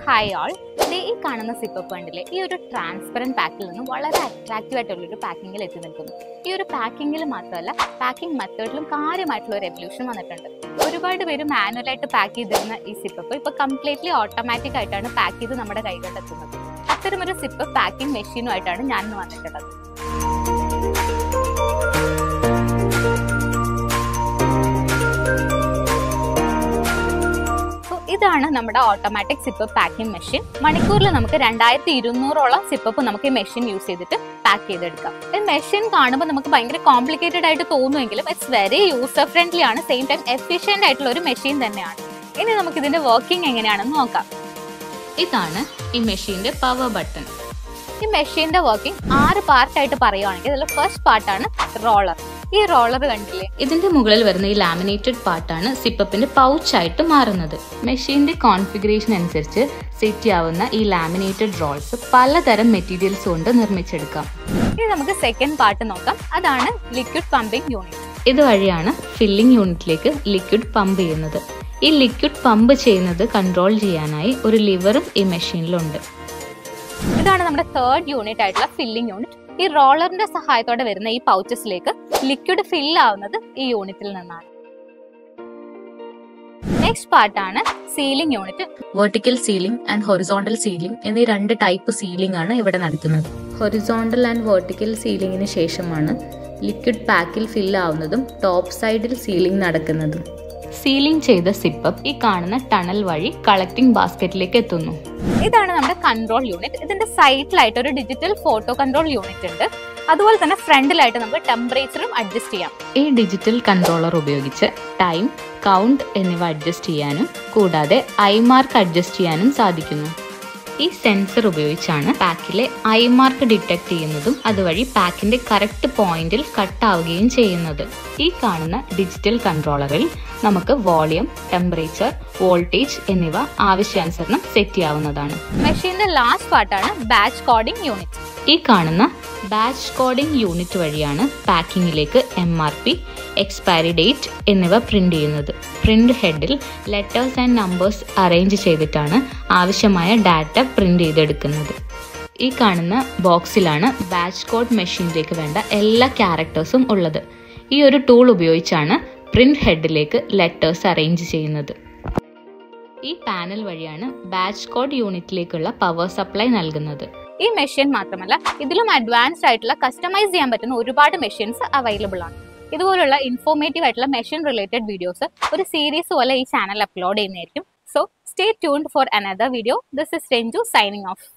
hi ആൾ ദേ ഈ കാണുന്ന sip up കണ്ടില്ലേ ഈ ഒരു ട്രാൻസ്പെറൻറ്റ് പാക്കിൽ നിന്നും വളരെ അട്രാക്റ്റീവ് ആയിട്ടുള്ള ഒരു പാക്കിങ്ങിൽ എത്തി നിൽക്കുന്നു ഈ ഒരു പാക്കിങ്ങിൽ മാത്രമല്ല പാക്കിംഗ് മെത്തേഡിലും കാര്യമായിട്ടുള്ള ഒരു എവല്യൂഷൻ വന്നിട്ടുണ്ട് ഒരുപാട് പേര് മാനുവലായിട്ട് പാക്ക് ചെയ്തിരുന്ന ഈ സിപ്പപ്പ് ഇപ്പൊ കംപ്ലീറ്റ്ലി ഓട്ടോമാറ്റിക് ആയിട്ടാണ് പാക്ക് ചെയ്ത് നമ്മുടെ കൈകളിലെത്തുന്നത് അത്തരമൊരു സിപ്പ് പാക്കിംഗ് മെഷീനുമായിട്ടാണ് ഞാൻ ഇന്ന് വന്നിട്ടുള്ളത് So, ഇതാണ് നമ്മുടെ ഓട്ടോമാറ്റിക് സിപ്പ് പാക്കിംഗ് മെഷീൻ മണിക്കൂറിൽ നമുക്ക് രണ്ടായിരത്തി ഇരുന്നൂറോളം സിപ്പപ്പ് നമുക്ക് ഈ മെഷീൻ യൂസ് ചെയ്തിട്ട് പാക്ക് ചെയ്തെടുക്കാം ഈ മെഷീൻ കാണുമ്പോൾ നമുക്ക് ഭയങ്കര കോംപ്ലിക്കേറ്റഡ് ആയിട്ട് തോന്നുമെങ്കിലും ഇറ്റ്സ് വെരി യൂസർ ഫ്രണ്ട്ലി ആണ് സെയിം ടൈം എഫിഷ്യന്റ് ആയിട്ടുള്ള ഒരു മെഷീൻ തന്നെയാണ് ഇനി നമുക്ക് ഇതിന്റെ വർക്കിംഗ് എങ്ങനെയാണെന്ന് നോക്കാം ഇതാണ് ഈ മെഷീന്റെ പവർ ബട്ടൺ ഈ മെഷീന്റെ വർക്കിംഗ് ആറ് പാർട്ടായിട്ട് പറയുവാണെങ്കിൽ ഇതിൽ ഫസ്റ്റ് പാർട്ടാണ് റോളർ ഈ റോളർ കണ്ടില്ലേ ഇതിന്റെ മുകളിൽ വരുന്ന ഈ ലാമിനേറ്റഡ് പാർട്ടാണ് സിപ്പപ്പിന്റെ പൗച്ചായിട്ട് മാറുന്നത് മെഷീന്റെ കോൺഫിഗറേഷൻ അനുസരിച്ച് സെറ്റ് ചെയ്യാവുന്ന ഈ ലാമിനേറ്റഡ് റോൾസ് പലതരം മെറ്റീരിയൽസ് കൊണ്ട് നിർമ്മിച്ചെടുക്കാം ഇനി നമുക്ക് സെക്കൻഡ് പാർട്ട് നോക്കാം അതാണ് ലിക്വിഡ് പമ്പിംഗ് യൂണിറ്റ് ഇതുവഴിയാണ് ഫില്ലിംഗ് യൂണിറ്റിലേക്ക് ലിക്വിഡ് പമ്പ് ചെയ്യുന്നത് ഈ ലിക്വിഡ് പമ്പ് ചെയ്യുന്നത് കൺട്രോൾ ചെയ്യാനായി ഒരു ലിവറും ഈ മെഷീനിലുണ്ട് ഇതാണ് നമ്മുടെ തേർഡ് യൂണിറ്റ് ആയിട്ടുള്ള ഫില്ലിംഗ് യൂണിറ്റ് ഈ റോളറിന്റെ സഹായത്തോടെ വരുന്ന ഈ പൗച്ചസിലേക്ക് ലിക്വിഡ് ഫിൽ ആവുന്നത് ഈ യൂണിറ്റിൽ നിന്നാണ് നെക്സ്റ്റ് പാർട്ടാണ് sealing unit vertical sealing and horizontal sealing എന്നീ രണ്ട് ടൈപ്പ് സീലിംഗ് ആണ് ഇവിടെ നടക്കുന്നത് ഹൊറിസോണ്ടൽ ആൻഡ് വെർട്ടിക്കൽ സീലിംഗിന് ശേഷമാണ് ലിക്വിഡ് പാക്കിൽ ഫിൽ ആവുന്നതും ടോപ്പ് സൈഡിൽ സീലിംഗ് നടക്കുന്നതും സീലിംഗ് ചെയ്ത സിപ്പപ്പ് ഈ കാണുന്ന ടണൽ വഴി കളക്ടിംഗ് ബാസ്ക്കറ്റിലേക്ക് എത്തുന്നു ഇതാണ് നമ്മുടെ കൺട്രോൾ യൂണിറ്റ് ഇതിന്റെ സൈഡിലായിട്ട് ഒരു ഡിജിറ്റൽ ഫോട്ടോ കൺട്രോൾ യൂണിറ്റ് ഉണ്ട് അതുപോലെ തന്നെ ഫ്രണ്ടിലായിട്ട് നമുക്ക് ടെമ്പറേച്ചറും അഡ്ജസ്റ്റ് ചെയ്യാം ഈ ഡിജിറ്റൽ കൺട്രോളർ ഉപയോഗിച്ച് ടൈം കൗണ്ട് എന്നിവ അഡ്ജസ്റ്റ് ചെയ്യാനും കൂടാതെ ഐ മാർക്ക് അഡ്ജസ്റ്റ് ചെയ്യാനും സാധിക്കുന്നു ഈ സെൻസർ ഉപയോഗിച്ചാണ് പാക്കിലെ ഐ മാർക്ക് ഡിറ്റക്ട് ചെയ്യുന്നതും അതുവഴി പാക്കിന്റെ കറക്റ്റ് പോയിന്റിൽ കട്ടാവുകയും ചെയ്യുന്നത് ഈ കാണുന്ന ഡിജിറ്റൽ കൺട്രോളറിൽ നമുക്ക് വോളിയം ടെമ്പറേച്ചർ വോൾട്ടേജ് എന്നിവ ആവശ്യാനുസരണം സെറ്റ് ചെയ്യാവുന്നതാണ് മെഷീന്റെ ലാസ്റ്റ് പാർട്ടാണ് ബാച്ച് കോഡിംഗ് യൂണിറ്റ് ഈ കാണുന്ന ബാച്ച് കോഡിംഗ് യൂണിറ്റ് വഴിയാണ് പാക്കിങ്ങിലേക്ക് M R P expiry date എന്നിവ പ്രിന്റ് ചെയ്യുന്നത് പ്രിന്റ് ഹെഡിൽ ലെറ്റേഴ്സ് ആൻഡ് നമ്പേഴ്സ് അറേഞ്ച് ചെയ്തിട്ടാണ് ആവശ്യമായ ഡാറ്റ പ്രിന്റ് ചെയ്തെടുക്കുന്നത് ഈ കാണുന്ന ബോക്സിലാണ് ബാച്ച് കോഡ് മെഷീനിലേക്ക് വേണ്ട എല്ലാ ക്യാരക്ടേഴ്സും ഉള്ളത് ഈ ഒരു ടൂൾ ഉപയോഗിച്ചാണ് പ്രിന്റ് ഹെഡിലേക്ക് ലെറ്റേഴ്സ് അറേഞ്ച് ചെയ്യുന്നത് ഈ പാനൽ വഴിയാണ് ബാച്ച് കോഡ് യൂണിറ്റിലേക്കുള്ള പവർ സപ്ലൈ നൽകുന്നത് ഈ മെഷീൻ മാത്രമല്ല ഇതിലും അഡ്വാൻസ്ഡ് ആയിട്ടുള്ള കസ്റ്റമൈസ് ചെയ്യാൻ പറ്റുന്ന ഒരുപാട് മെഷീൻസ് അവൈലബിൾ ആണ് ഇതുപോലുള്ള ഇൻഫോർമേറ്റീവ് ആയിട്ടുള്ള മെഷീൻ റിലേറ്റഡ് വീഡിയോസ് ഒരു സീരീസ് പോലെ ഈ ചാനൽ അപ്ലോഡ് ചെയ്യുന്നതായിരിക്കും so stay tuned for another video this is Ranju signing of